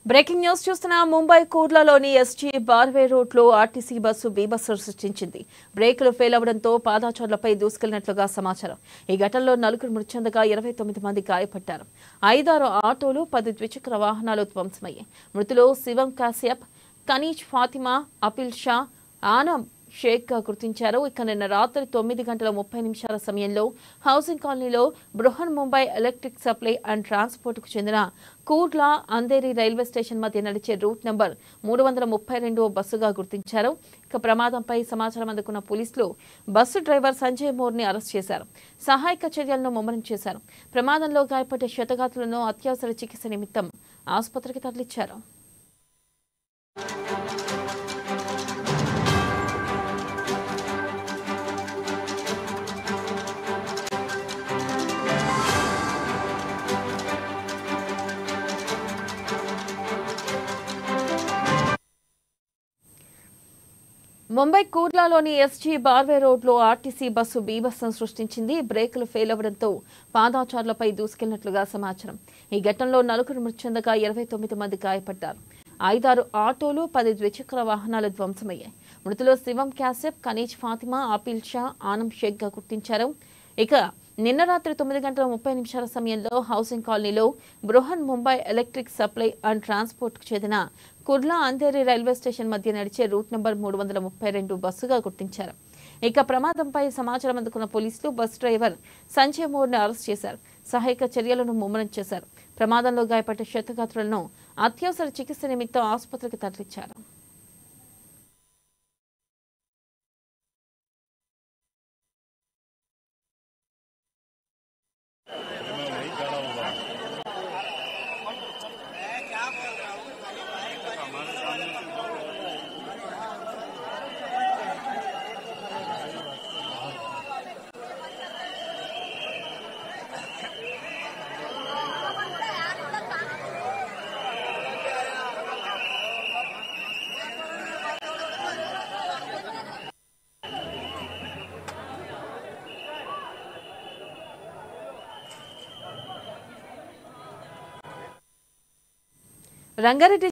breaking news చూస్తున్న ముంబై కూర్లాలోని SG Barve road లో ఆర్టీసీ బస్సు బీభత్సం సృష్టించింది బ్రేకులు ఫెయిల్ అవడంతో పాదాచారులపై దూసుకెళ్లినట్లుగా సమాచారం ఈ ఘటనలో నలుగురు మృతి చెందగా ఇరవై తొమ్మిది మంది గాయపడ్డారు ఐదారు ఆటోలు పది ద్విచక్ర వాహనాలు ధ్వంసమయ్యాయి మృతులు శివం కాశ్యప్ కనీజ్ ఫాతిమా అపిల్ షా ఆనం షేక్ గా గుర్తించారు ఇక నిన్న రాత్రి తొమ్మిది గంటల ముప్పై నిమిషాల సమయంలో హౌసింగ్ కాలనీలో Brihan Mumbai electric supply and transport కు చెందిన కూర్లా అంధేరి రైల్వే స్టేషన్ మధ్య నడిచే రూట్ నంబర్ మూడు వందల ముప్పై రెండు బస్సుగా గుర్తించారు ఇక ప్రమాదంపై సమాచారం అందుకున్న పోలీసులు బస్సు డ్రైవర్ సంజయ్ మోర్ ని అరెస్ట్ చేశారు సహాయక చర్యలను ముమ్మరం చేశారు ప్రమాదంలో గాయపడ్డ క్షతగాతులను అత్యవసర చికిత్స నిమిత్తం ఆసుపత్రికి తరలించారు ముంబై కూర్లాలోని ఎస్జీ బార్వే రోడ్లో ఆర్టీసీ బస్సు బీభత్సం సృష్టించింది బ్రేకులు ఫెయిల్ అవ్వడంతో పాదాచారులపై దూసుకెళ్లినట్లుగా సమాచారం ఈ ఘటనలో నలుగురు మృతి చెందగా ఇరవై తొమ్మిది మంది గాయపడ్డారు ఐదారు ఆటోలు పది ద్విచక్ర వాహనాలు ధ్వంసమయ్యాయి మృతులు శివం క్యాసెప్ కనీజ్ ఫాతిమా ఆపిల్ షా ఆనం షేక్ గా గుర్తించారు ఇక నిన్న రాత్రి తొమ్మిది గంటల ముప్పై నిమిషాల సమయంలో హౌసింగ్ కాలనీలో Brihan Mumbai electric supply and transport కు చెందిన కుర్లా అంధేరి రైల్వే స్టేషన్ మధ్య నడిచే రూట్ నెంబర్ మూడు వందల ముప్పై రెండు బస్సుగా గుర్తించారు ఇక ప్రమాదంపై సమాచారం అందుకున్న పోలీసులు బస్ డ్రైవర్ సంజయ్ మోర్ని అరెస్ట్ చేశారు సహాయక చర్యలను ముమ్మరం చేశారు ప్రమాదంలో గాయపడ్డ క్షతగాత్రులను అత్యవసర చికిత్స నిమిత్తం ఆసుపత్రికి తరలించారు రంగారెడ్డి